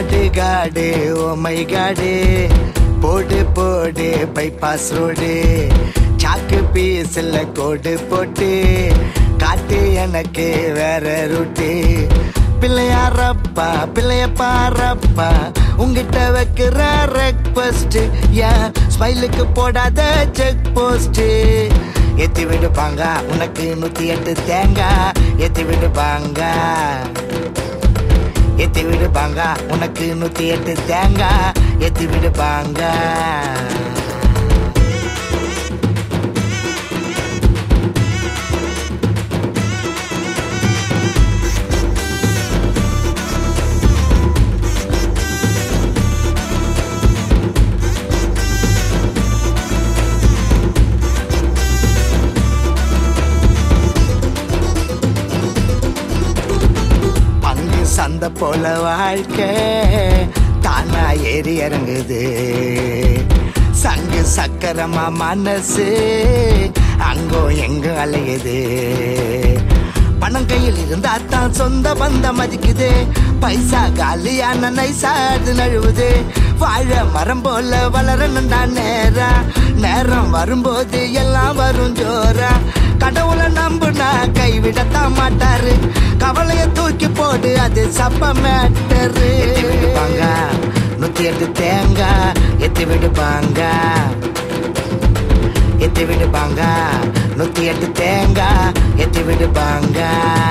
காடு காடு oh my god போடு போடு பைபாஸ் ரோடு சாக்கு பீஸ்ல கோடு போட்டு காட்டு எனக்கு வேற ரூட்டு பிள்ளையாரப்பா பிள்ளைய பாரப்பா உங்கிட்ட வைக்கிற ரெக்வஸ்ட் ஏன் ஸ்மைலுக்கு போடாத செக் போஸ்ட் ஏத்தி விடுப்பாங்க உனக்கு நூத்தி எட்டு தேங்காய் ஏத்தி விடுப்பாங்க ஏத்தி விடுப்பாங்க உனக்கு நூத்தி எட்டு தேங்காய் ஏத்தி விடுப்பாங்க பங்கு சந்தை போல வாழ்க்கை தானா ஏறி இறங்குது சங்கு சக்கரமா மனசு அங்கோ எங்க அலையுது பணம் கையில் இருந்தா தான் சொந்த பந்தம் மதிக்குது பைசா காலியான நைசா அது நழுவுது வாழ மரம் போல வளரணும்டா நேரா நேரம் வரும்போது எல்லாம் வரும் ஜோரா கடவுளை நம்புனா கைவிடத்தான் மாட்டாரு கவலைய தூக்கி போடு அது சப்ப மேட்டரு விடுப்பாங்க நூத்தி எட்டு தேங்காய் எத்தி விடுப்பாங்க எத்தி விடுப்பாங்க நூத்தி எட்டு தேங்காய் எத்தி விடுப்பாங்க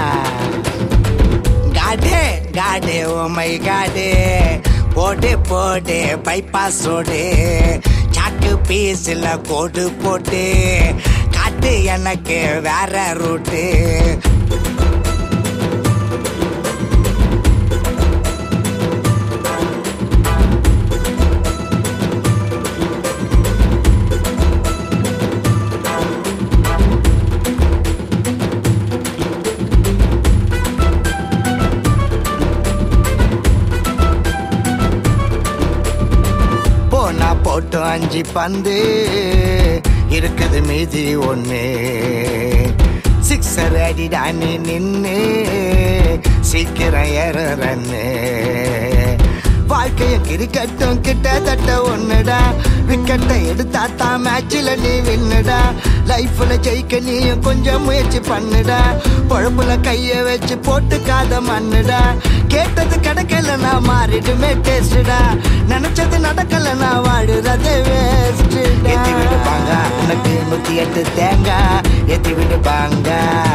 காடே காடே ஓ மை காடே போடு போடு பைபாஸ் ரோடு சாக்கு பீஸ்ல கோடு போட்டு காட்டு எனக்கு வேற ரூட்டு போனா போட்டோம் அஞ்சு பந்து இருக்குது மீதி ஒண்ணு சிக்ஸர் அடிடானி நின்னு சீக்கிரம் ஏறன்னு வாழ்க்கையும் கிரிக்கெட்டும் கிட்டத்தட்ட ஒண்ணுடா விக்கெட்டை எடுத்தா தான் மேட்ச்ல நீ வின்னுடா லைஃப்ல ஜெயிக்க நீயும் கொஞ்சம் முயற்சி பண்ணுடா பொழப்புல கைய வச்சு போட்டுக்காத மண்ணுடா கேட்டது கிடைக்கல நான் மாறிடுமே டேஸ்டா நினைச்சது நடக்கல நான் வாடுறது வேஸ்ட் ஏத்தி விடுப்பாங்க உனக்கு நூத்தி எட்டு தேங்காய் ஏத்தி விடுப்பாங்க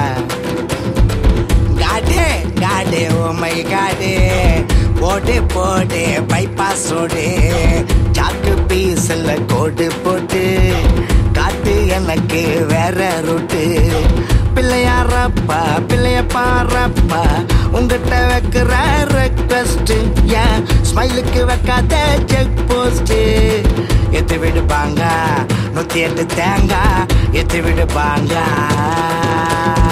காடே காடே ஓ மை காடே போடு போடு பைபாஸ் ரோடு சாக்கு பீஸ்ல கோடு போட்டு காட்டு எனக்கு வேற ரூட்டு பிள்ளையாரப்பா பிள்ளைய பாரப்பா உங்ககிட்ட வைக்கிற ரெக்வஸ்ட் ஏன் ஸ்மைலுக்கு வைக்காத செக் போஸ்ட் எத்து விடுப்பாங்க நூத்தி எட்டு தேங்காய் எத்து விடுப்பாங்க